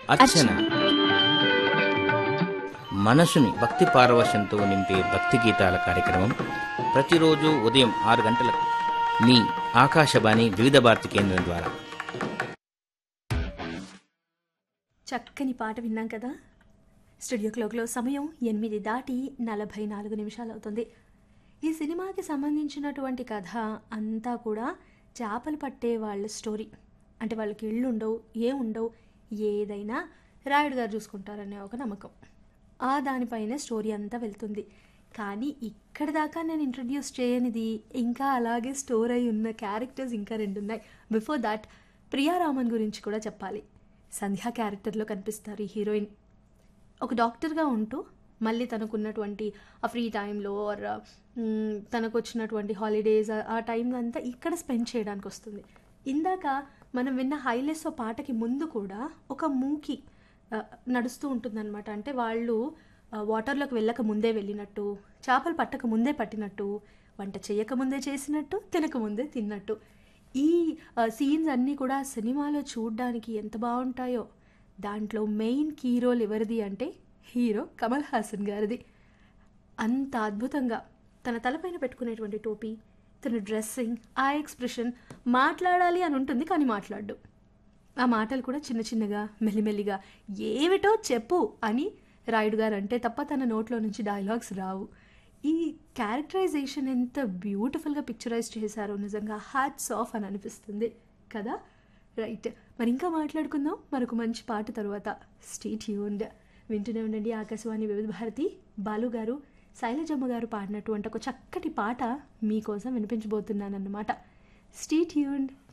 అర్చన మనసుని భక్తి పారవశ్యంతో నింపే భక్తి గీతాల కార్యక్రమం ప్రతిరోజు ఉదయం ఆరు గంటలకు మీ ఆకాశవాణి వివిధ భారతి కేంద్రం ద్వారా చక్కని పాట విన్నాం కదా స్టూడియో క్లోక్లో సమయం ఎనిమిది దాటి నలభై నాలుగు నిమిషాలు అవుతుంది ఈ సినిమాకి సంబంధించినటువంటి కథ అంతా కూడా చేపలు పట్టే వాళ్ళ స్టోరీ అంటే వాళ్ళకి ఇళ్ళు ఉండవు ఏ ఉండవు ఏదైనా రాయుడు గారు చూసుకుంటారనే ఒక నమ్మకం ఆ దానిపైన స్టోరీ అంతా వెళ్తుంది కానీ ఇక్కడ దాకా నేను ఇంట్రడ్యూస్ చేయనిది ఇంకా అలాగే స్టోర్ అయి ఉన్న క్యారెక్టర్స్ ఇంకా రెండు ఉన్నాయి బిఫోర్ దాట్ ప్రియారామన్ గురించి కూడా చెప్పాలి సంధ్యా క్యారెక్టర్లో కనిపిస్తారు ఈ హీరోయిన్ ఒక డాక్టర్గా ఉంటూ మళ్ళీ తనకున్నటువంటి ఆ ఫ్రీ టైంలో ఆర్ తనకు వచ్చినటువంటి హాలిడేస్ ఆ టైంలో అంతా ఇక్కడ స్పెండ్ చేయడానికి వస్తుంది ఇందాక మనం విన్న హైలెస్ పాటకి ముందు కూడా ఒక మూకి ఆ, నడుస్తూ ఉంటుందన్నమాట అంటే వాళ్ళు ఆ, వాటర్లోకి వెళ్ళక ముందే వెళ్ళినట్టు చేపలు పట్టక ముందే పట్టినట్టు వంట చేయక ముందే చేసినట్టు తినక ముందే తిన్నట్టు ఈ సీన్స్ అన్నీ కూడా సినిమాలో చూడడానికి ఎంత బాగుంటాయో దాంట్లో మెయిన్ కీ రోల్ ఎవరిది అంటే హీరో కమల్ హాసన్ గారిది అంత అద్భుతంగా తన తలపైన పెట్టుకునేటువంటి టోపీ తన డ్రెస్సింగ్ ఆ ఎక్స్ప్రెషన్ మాట్లాడాలి అని ఉంటుంది కానీ మాట్లాడు ఆ మాటలు కూడా చిన్న చిన్నగా మెల్లిమెల్లిగా ఏమిటో చెప్పు అని రాయుడు గారు అంటే తప్ప తన నోట్లో నుంచి డైలాగ్స్ రావు ఈ క్యారెక్టరైజేషన్ ఎంత బ్యూటిఫుల్గా పిక్చరైజ్ చేశారో నిజంగా హ్యాట్స్ ఆఫ్ అని అనిపిస్తుంది కదా రైట్ మరి ఇంకా మాట్లాడుకుందాం మరొక మంచి పాట తర్వాత స్టేట్ యూన్డ్ వింటూనే ఉండండి ఆకాశవాణి వివిధ భారతి బాలు గారు శైలజమ్మ గారు పాడినటువంటి ఒక చక్కటి పాట మీకోసం వినిపించబోతున్నానన్నమాట స్టేట్ యూన్డ్